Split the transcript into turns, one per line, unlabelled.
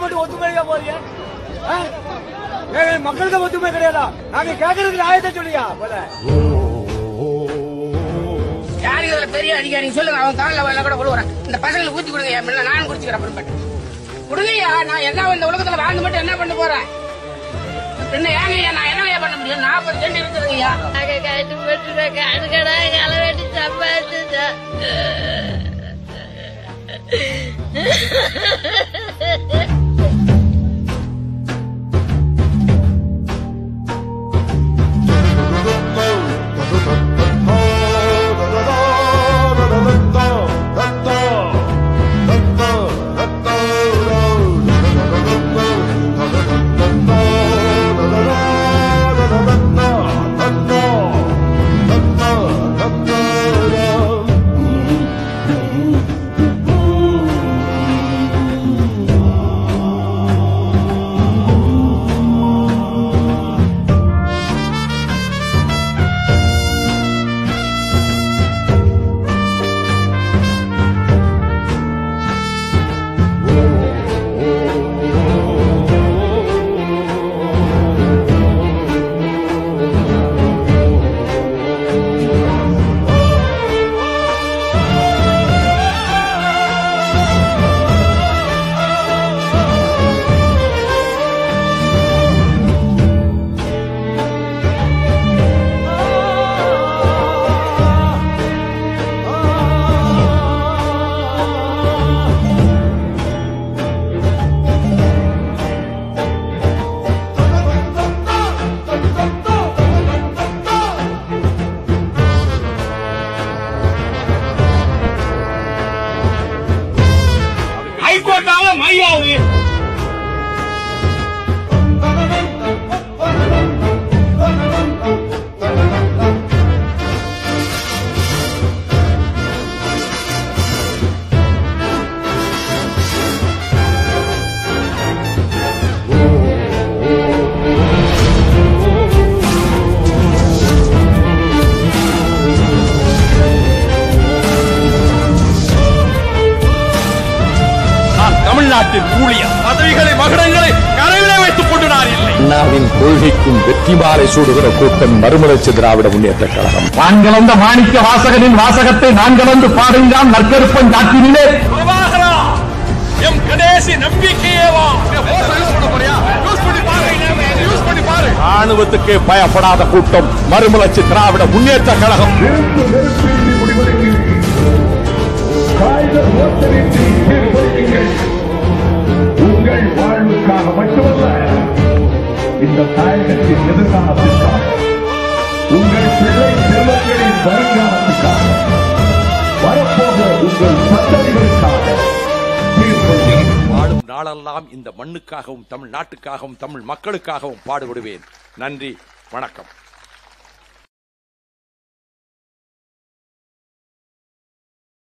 மட்டும் ஒத்துமையா போறீங்க ஆ? ஏங்க, மக்களுக்கு ஒத்துமை கிடையாதா நாங்க கேட்கறதுக்கு நியாயத்தை சொல்லியா போல
யாரு இதுல பெரிய அதிகாரி சொல்லுங்க அவன் காலில் வேலை கூட கொடுக்குறேன் இந்த பசங்களுக்கு ஊத்தி கொடுங்க என் பிள்ளை நானும் குடிச்சுக்கிறேன் அப்புறம் கொடுங்கய்யா நான் என்ன இந்த உலகத்துல வாழ்ந்து மட்டும் என்ன பண்ண போறேன் என்ன ஏங்கய்யா நான் என்னங்கய்யா பண்ண முடியும் நாற்பது சென்ட் இருக்குதுங்கய்யா
நாங்க கட்டுப்பட்டு காடு கடா களை வெட்டி சம்பாதிச்சா
ஹைகோர்ட்டாக மையாவது
நான் தமிழ்நாட்டின் ஊழியர் பதவிகளை மகுடங்களை கரையிலே வைத்துக் கொண்டு நான் இல்லை
அண்ணாவின் கொள்கைக்கும் வெற்றி மாலை சூடுகிற கூட்டம் மறுமலர்ச்சி திராவிட முன்னேற்ற கழகம் நான் கலந்த மாணிக்க வாசகனின் வாசகத்தை நான் கலந்து பாடுங்கான் நற்கருப்பன் காட்டினிலே
பிரபாகரா எம் கடைசி நம்பிக்கையேவா
ராணுவத்துக்கு பயப்படாத கூட்டம் மறுமலர்ச்சி திராவிட முன்னேற்ற கழகம்
உங்கள் வாழ்வுக்காக மட்டுமல்ல இந்த தாயகத்தின் எதிர்காலத்திற்காக உங்கள் பிள்ளை செல்வங்களின் வருங்காலத்துக்காக வரப்போக உங்கள் சந்ததிகளுக்காக தீர்ப்பளிக்கிறேன்.
வாழும் நாளெல்லாம் இந்த மண்ணுக்காகவும் தமிழ் நாட்டுக்காகவும் தமிழ் மக்களுக்காகவும் பாடுபடுவேன் நன்றி வணக்கம்